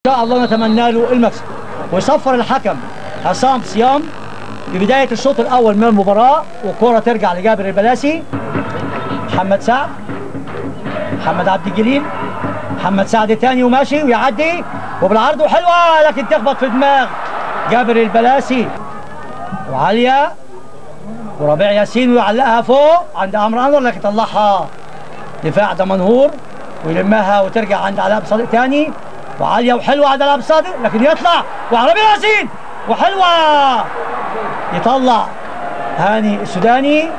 شاء الله نتمنى له المكسب ويصفر الحكم عصام صيام ببداية الشوط الأول من المباراة والكرة ترجع لجابر البلاسي محمد سعد محمد عبد الجليل محمد سعد تاني وماشي ويعدي وبالعرض وحلوة لكن تخبط في دماغ جابر البلاسي وعالية وربيع ياسين ويعلقها فوق عند عمرو انور لكن طلعها دفاع دمنهور ويلمها وترجع عند علاء صادق تاني وعاليه وحلوه عند علاء صادق لكن يطلع وعربي ياسين وحلوه يطلع هاني السوداني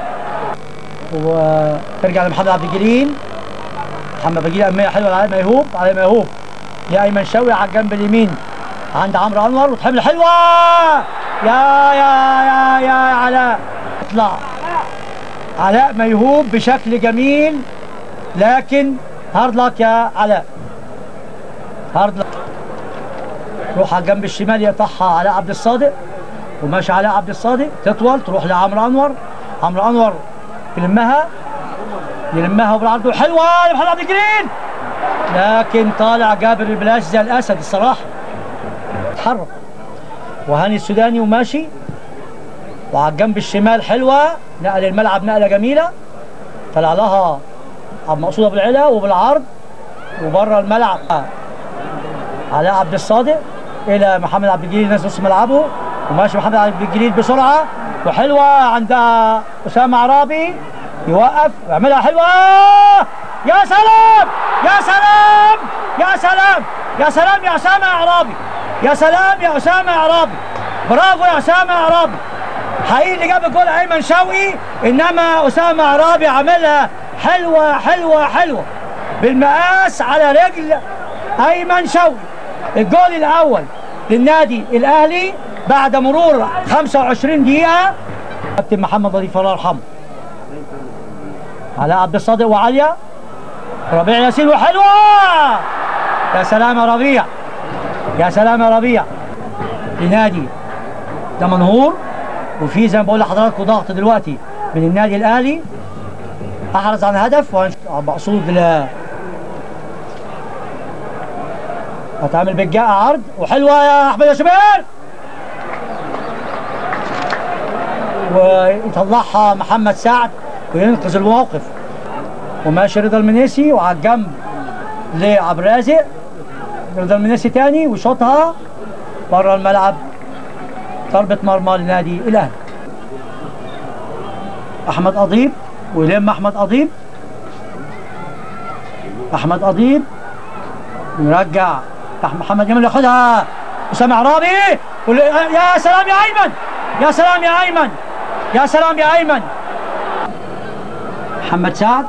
وترجع لمحمد عبد الجليل محمد بجيل أمية حلوه على ميهوب على ميهوب يا ايمن شوقي على الجنب اليمين عند عمرو انور وتحمل حلوه يا يا يا يا علاء اطلع علاء ميهوب بشكل جميل لكن هارد لك يا علاء هارد لك روح على الجنب الشمال يقطعها علاء عبد الصادق وماشي علاء عبد الصادق تطول تروح لعمرو انور عمرو انور يلمها يلمها وبالعرض حلوه لمحمد عبد الجليل لكن طالع جابر البلاش زي الاسد الصراحه اتحرك وهاني السوداني وماشي وعلى الجنب الشمال حلوه نقل الملعب نقله جميله طلع لها عبد مقصود ابو العلا وبالعرض وبره الملعب علاء عبد الصادق الى محمد عبد الجليل ناس نص ملعبه وماشي محمد عبد الجليل بسرعه وحلوه عند اسامه عرابي يوقف ويعملها حلوه يا سلام يا سلام يا سلام يا سلام يا اسامه يا عرابي يا سلام يا اسامه يا عرابي برافو يا اسامه يا عرابي حقيقي اللي جاب الجول ايمن شوقي انما اسامه عرابي عملها حلوه حلوه حلوه بالمقاس على رجل ايمن شوقي الجول الاول للنادي الاهلي بعد مرور 25 دقيقه كابتن محمد لطيف الله يرحمه علاء عبد الصادق وعليا ربيع ياسين وحلوه يا سلام يا ربيع يا سلام يا ربيع لنادي دمنهور وفي زي ما بقول لحضراتكم ضغط دلوقتي من النادي الاهلي احرز عن هدف مقصود ل هتعمل بالجاء عرض وحلوه يا احمد يا شباب ويطلعها محمد سعد وينقذ الموقف وماشي رضا المنيسي وعلى الجنب لعبد الرازق رضا المنيسي تاني وشوطها بره الملعب ضربة مرمى لنادي الاهلي احمد اضيب ويلم احمد اضيب احمد اضيب ونرجع محمد جمال ياخدها اسامه عرابي يا سلام يا ايمن يا سلام يا ايمن يا سلام يا ايمن محمد سعد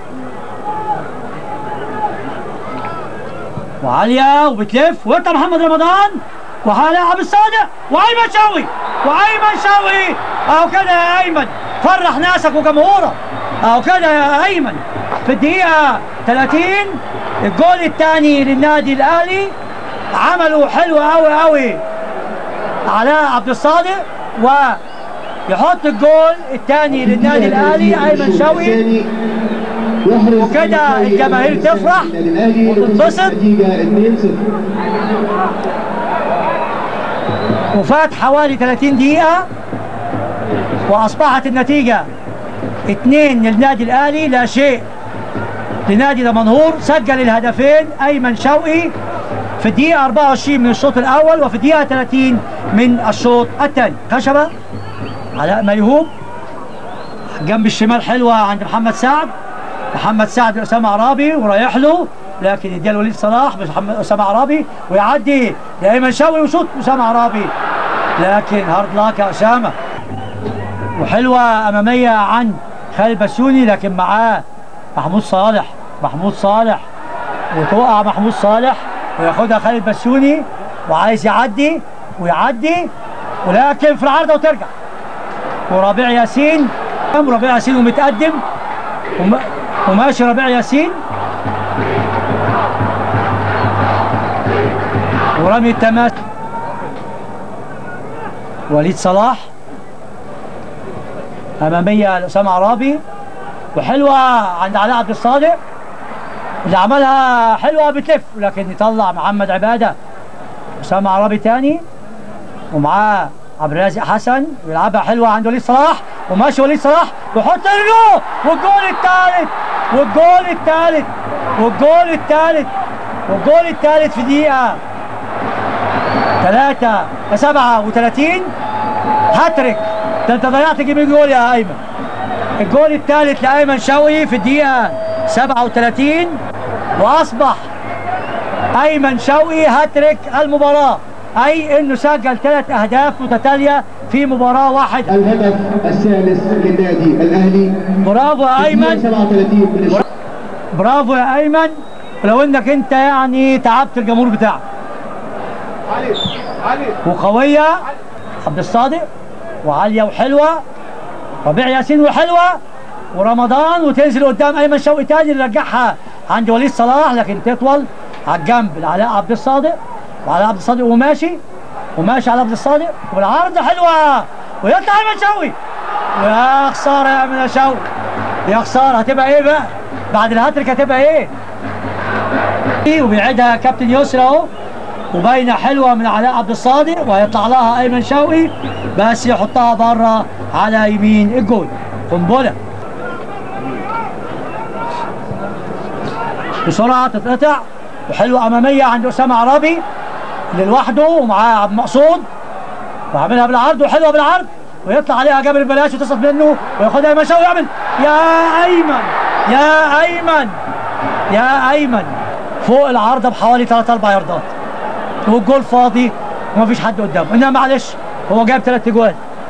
وعالية وبتلف وانت محمد رمضان وعلى عبد الصادق وايمن شوقي وايمن شوقي اهو كده يا ايمن فرح ناسك وجمهورك اهو كده يا ايمن في الدقيقة 30 الجول الثاني للنادي الاهلي عملوا حلو قوي قوي علاء عبد الصادق ويحط الجول الثاني للنادي الاهلي ايمن شوقي وكده الجماهير تفرح وتنبسط وفات حوالي 30 دقيقة وأصبحت النتيجة اثنين للنادي الأهلي لا شيء لنادي دمنهور سجل الهدفين أيمن شوقي في الدقيقة 24 من الشوط الأول وفي الدقيقة 30 من الشوط الثاني خشبة علاء ميهوب جنب الشمال حلوة عند محمد سعد محمد سعد أسامة عرابي ورايح له لكن يديها لوليد صلاح محمد أسامة عرابي ويعدي لأيمن شوقي وشوط أسامة عرابي لكن هارد لاك يا أسامة وحلوة أمامية عن خالد بسيوني لكن معاه محمود صالح محمود صالح وتوقع محمود صالح وياخدها خالد بسيوني وعايز يعدي ويعدي ولكن في العارضة وترجع وربيع ياسين ربيع ياسين ومتقدم وم... وماشي ربيع ياسين ورمي التماس وليد صلاح اماميه لاسامه عرابي وحلوه عند علاء عبد الصادق اللي عملها حلوه بتلف لكن يطلع محمد عباده اسامه عربي تاني ومعاه عبد الرازق حسن بيلعبها حلوه عند وليد صلاح وماشي وليد صلاح ويحط رجله والجول الثالث والجول الثالث والجول الثالث والجول الثالث في دقيقه 3 37 هاتريك ده انت ضيعت جيب جول يا ايمن الجول الثالث لايمن شوقي في الدقيقه 37 واصبح ايمن شوقي هاتريك المباراه اي انه سجل ثلاث اهداف متتاليه في مباراه واحده الهدف الثالث للنادي الاهلي برافو يا ايمن 37 من الشوط برافو يا ايمن ولو انك انت يعني تعبت الجمهور بتاعك وقويه عبد الصادق وعاليه وحلوه ربيع ياسين وحلوه ورمضان وتنزل قدام ايمن شوقي تاني اللي رجعها عند وليد صلاح لكن تطول على الجنب لعلاء عبد الصادق وعلاء عبد الصادق وماشي وماشي على عبد الصادق والعارضه حلوه ويطلع ايمن شوقي ويا خساره يا ايمن شوقي يا خساره هتبقى ايه بقى؟ بعد الهاتريك هتبقى ايه؟ وبيعيدها كابتن يسرى اهو وباينه حلوه من علاء عبد الصادق وهيطلع لها ايمن شوقي بس يحطها بره على يمين الجول قنبله بسرعه تتقطع وحلوه اماميه عند اسامه عربي اللي لوحده ومعاه عبد المقصود وعاملها بالعرض وحلوه بالعرض ويطلع عليها جابر البلاش وتصل منه وياخدها ايمن شوقي يعمل يا ايمن يا ايمن يا ايمن فوق العارضه بحوالي 3 4 ياردات والجول فاضي ومفيش حد قدامه انما معلش هو جايب ثلاث اجوال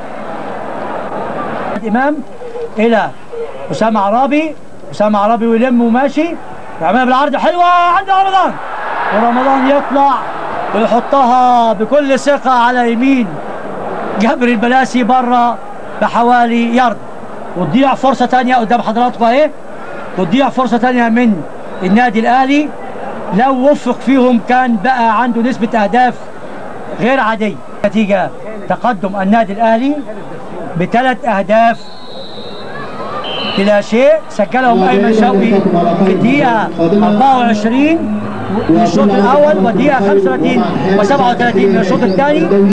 امام الى اسامه عرابي اسامه عرابي ويلم وماشي يعملها بالعرض حلوه عند رمضان ورمضان يطلع ويحطها بكل ثقه على يمين جابر البلاسي بره بحوالي يارد وتضيع فرصه ثانيه قدام حضراتكم اهي وتضيع فرصه ثانيه من النادي الاهلي لو وفق فيهم كان بقى عنده نسبه اهداف غير عاديه نتيجه تقدم النادي الاهلي بثلاث اهداف بلا شيء سجلهم ايمن شوقي في الدقيقه 24 من الشوط الاول والدقيقه 35 و37 من الشوط الثاني